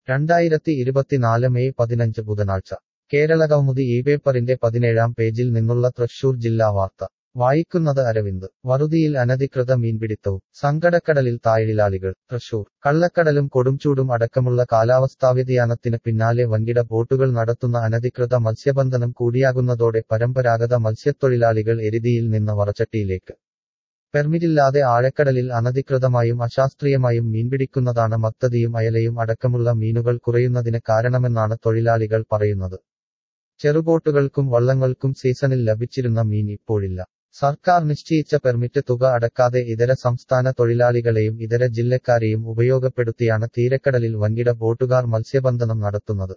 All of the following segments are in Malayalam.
രണ്ടായിരത്തി ഇരുപത്തിനാല് മെയ് പതിനഞ്ച് ബുധനാഴ്ച കേരള കൗമുദി ഈ പേപ്പറിന്റെ പതിനേഴാം പേജിൽ നിന്നുള്ള തൃശൂർ ജില്ലാ വാർത്ത വായിക്കുന്നത് അരവിന്ദ് വറുതിയിൽ അനധികൃത മീൻപിടിത്തവും സങ്കടക്കടലിൽ താഴിലാളികൾ തൃശൂർ കള്ളക്കടലും കൊടുംചൂടും അടക്കമുള്ള കാലാവസ്ഥാവ്യതിയാനത്തിന് പിന്നാലെ വൻകിട ബോട്ടുകൾ നടത്തുന്ന അനധികൃത മത്സ്യബന്ധനം കൂടിയാകുന്നതോടെ പരമ്പരാഗത മത്സ്യത്തൊഴിലാളികൾ എരുതിയിൽ നിന്ന് വറച്ചട്ടിയിലേക്ക് പെർമിറ്റില്ലാതെ ആഴക്കടലിൽ അനധികൃതമായും അശാസ്ത്രീയമായും മീൻപിടിക്കുന്നതാണ് മത്തതിയും അയലയും അടക്കമുള്ള മീനുകൾ കുറയുന്നതിന് കാരണമെന്നാണ് തൊഴിലാളികൾ പറയുന്നത് ചെറുബോട്ടുകൾക്കും വള്ളങ്ങൾക്കും സീസണിൽ ലഭിച്ചിരുന്ന മീൻ ഇപ്പോഴില്ല സർക്കാർ നിശ്ചയിച്ച പെർമിറ്റ് തുക അടക്കാതെ ഇതര സംസ്ഥാന തൊഴിലാളികളെയും ഇതര ജില്ലക്കാരെയും ഉപയോഗപ്പെടുത്തിയാണ് തീരക്കടലിൽ വൻകിട ബോട്ടുകാർ മത്സ്യബന്ധനം നടത്തുന്നത്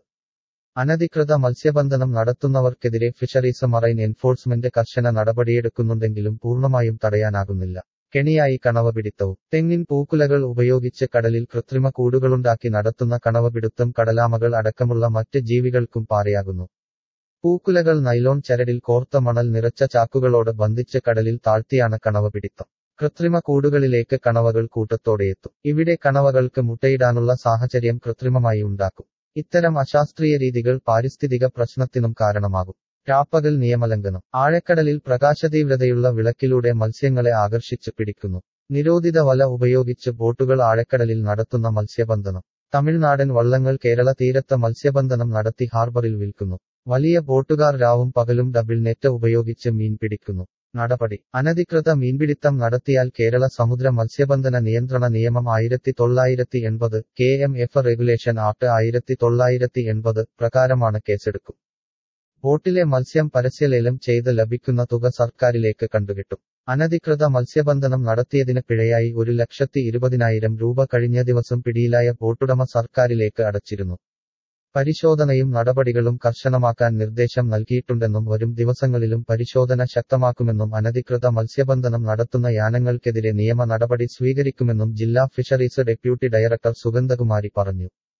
അനധികൃത മത്സ്യബന്ധനം നടത്തുന്നവർക്കെതിരെ ഫിഷറീസ് മറൈൻ എൻഫോഴ്സ്മെന്റ് കർശന നടപടിയെടുക്കുന്നുണ്ടെങ്കിലും പൂർണ്ണമായും തടയാനാകുന്നില്ല കെണിയായി കണവപിടുത്തവും തെങ്ങിൻ പൂക്കുലകൾ ഉപയോഗിച്ച് കടലിൽ കൃത്രിമ കൂടുകളുണ്ടാക്കി നടത്തുന്ന കണവപിടുത്തം കടലാമകൾ അടക്കമുള്ള മറ്റ് ജീവികൾക്കും പാരയാകുന്നു പൂക്കുലകൾ നൈലോൺ ചരടിൽ കോർത്ത മണൽ നിറച്ച ചാക്കുകളോട് ബന്ധിച്ച് കടലിൽ താഴ്ത്തിയാണ് കണവപിടിത്തം കൃത്രിമ കൂടുകളിലേക്ക് കണവകൾ കൂട്ടത്തോടെയെത്തും ഇവിടെ കണവകൾക്ക് മുട്ടയിടാനുള്ള സാഹചര്യം കൃത്രിമമായി ഉണ്ടാക്കും ഇത്തരം അശാസ്ത്രീയ രീതികൾ പാരിസ്ഥിതിക പ്രശ്നത്തിനും കാരണമാകും രാപ്പകൽ നിയമലംഘനം ആഴക്കടലിൽ പ്രകാശതീവ്രതയുള്ള വിളക്കിലൂടെ മത്സ്യങ്ങളെ ആകർഷിച്ച് പിടിക്കുന്നു നിരോധിത വല ഉപയോഗിച്ച് ബോട്ടുകൾ ആഴക്കടലിൽ നടത്തുന്ന മത്സ്യബന്ധനം തമിഴ്നാടൻ വള്ളങ്ങൾ കേരള തീരത്ത് മത്സ്യബന്ധനം നടത്തി ഹാർബറിൽ വിൽക്കുന്നു വലിയ ബോട്ടുകാർ രാവും പകലും ഡബിൾ നെറ്റ് ഉപയോഗിച്ച് മീൻ പിടിക്കുന്നു നടപടി അനധികൃത മീൻപിടിത്തം നടത്തിയാൽ കേരള സമുദ്ര മത്സ്യബന്ധന നിയന്ത്രണ നിയമം ആയിരത്തി തൊള്ളായിരത്തി എൺപത് K M F regulation act ആയിരത്തി തൊള്ളായിരത്തി എൺപത് പ്രകാരമാണ് കേസെടുക്കും ബോട്ടിലെ മത്സ്യം പരസ്യലേലം ചെയ്ത് ലഭിക്കുന്ന തുക സർക്കാരിലേക്ക് കണ്ടുകിട്ടും അനധികൃത മത്സ്യബന്ധനം നടത്തിയതിന് പിഴയായി ഒരു ലക്ഷത്തി ഇരുപതിനായിരം രൂപ കഴിഞ്ഞ ദിവസം പിടിയിലായ ബോട്ടുടമ സർക്കാരിലേക്ക് അടച്ചിരുന്നു പരിശോധനയും നടപടികളും കർശനമാക്കാൻ നിർദ്ദേശം നൽകിയിട്ടുണ്ടെന്നും വരും ദിവസങ്ങളിലും പരിശോധന ശക്തമാക്കുമെന്നും അനധികൃത മത്സ്യബന്ധനം നടത്തുന്ന യാനങ്ങൾക്കെതിരെ നിയമ നടപടി സ്വീകരിക്കുമെന്നും ജില്ലാ ഫിഷറീസ് ഡെപ്യൂട്ടി ഡയറക്ടർ സുഗന്ധകുമാരി പറഞ്ഞു